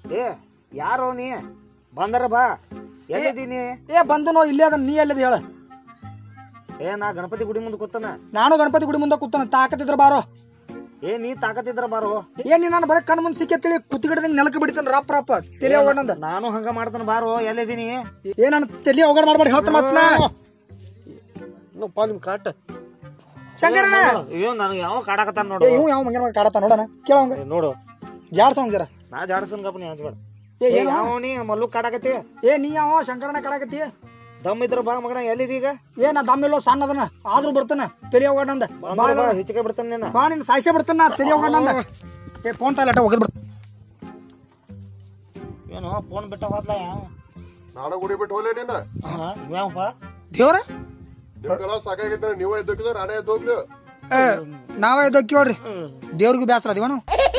ಏ ಯಾರೋ ನೀ ಬಂದರ ಬಾ ಎಲ್ಲಿದ್ದೀನಿ ಏ ಬಂದನೋ ಇಲ್ಲೇ ಅದ ನೀ ಎಲ್ಲಿದ್ ಹೇಳ ಏ ನಾ ಗಣಪತಿ ಗುಡಿ ಮುಂದೆ ಕೂತನ ನಾನು ಗಣಪತಿ ಗುಡಿ ಮುಂದೆ ಕೂತಾನ ತಾಕತ್ತಿದ್ರ ಬಾರೋ ಏ ನೀ ತಾಕತ್ತಿದ್ರ ಬಾರೋ ಏನ್ ನೀ ನಾನು ಬರೀ ಕಣ್ ಮುಂದೆ ಸಿಕ್ಕಿ ತಿಳಿ ಕುತ್ತಿಗಿಡ್ದಂಗ್ ನೆಲಕ್ಕೆ ಬಿಡ್ತಾನ ರಪ್ಪ ರಪ್ಪ ತಲೆ ಹೋಗೋಣಂದ ನಾನು ಹಂಗ ಮಾಡ್ತಾನ ಬಾರೋ ಎಲ್ಲಿದ್ದೀನಿ ಏ ನಾನು ತಲೆ ಹೋಗೋಣ ಮಾಡ್ಬೇಡಿ ಹೇಳ್ತ ಮತ್ನ ನೋಪ್ಪ ನಿಮ್ ಕಾಟ ಶಂಕರಣ್ಣ ಅಯ್ಯೋ ನನಗೆ ಯಾವ ಕಾಡಕತ್ತಾನ ಏ ನೋಡು ಇವ್ ಯಾವ ಮಂಗನ ಮಗ ಕಾಡತ್ತ ನೋಡಣ ಕೇಳವಂಗ ಏ, ನೋಡು ಜಾಡ್ಸವಂಗ ಜರ ನಾ ಜಾಡ್ಸನ್ ಕಪ್ಪ ನೀ ಹಂಚ್ಬೇಡ ಏ ಏ ಏನು ಯಾವ ನೀ ಮಲ್ಲು ಕಾಡಕತ್ತಿ ಏ ನೀ ಯಾವ ಶಂಕರಣ್ಣ ಕಾಡಕತ್ತಿ ದಮ್ ಇದ್ರ ಬಾ ಮಗನ ಎಲ್ಲಿದೀಗ ಏ ನಾ ದಮ್ಮಿಲ್ಲೋ ಸಣ್ಣ ಅದನ ಆದ್ರೂ ಬರ್ತಾನ ತಲೆ ಹೋಗೋಣಂದ ಬಂದ್ರ ಬಾ ಹೆಚ್ಚಿಗೆ ಬಿಡ್ತಾನೆ ನೀನು ಬಾ ನಿನ್ ಸಾಯ್ಸೇ ಬಿಡ್ತಾನ ನಾ ತಲೆ ಹೋಗೋಣಂದ ಏ ಫೋನ್ ತಾಲಟ ಹೋಗದ್ ಬಿಡ್ತ ಏನು ಫೋನ್ ಬಿಟ್ಟ ಹೋದ್ಲ ಯಾವ ನಾಡ ಗುಡಿ ಬಿಟ್ಟು ಹೋಗ್ಲೇ ನೀನ ಯಾವಪ್ಪ ದೇವ್ರ ನಿಮ್ಗೆಲ್ಲ ಸಾಕಾಗಿದ್ದ ನೀವೇ ಎದ್ದೋಗಿದ್ರೆ ನಾನೇ ಎದ್ದೋಗ್ಲಿ ಏ ನಾವೇ ಎದ್ದೋಕ್ಕಿ ನೋಡ್ರಿ ದೇವ್ರಿಗೂ ಬೇಸರ ಅದೀವ ನಾವು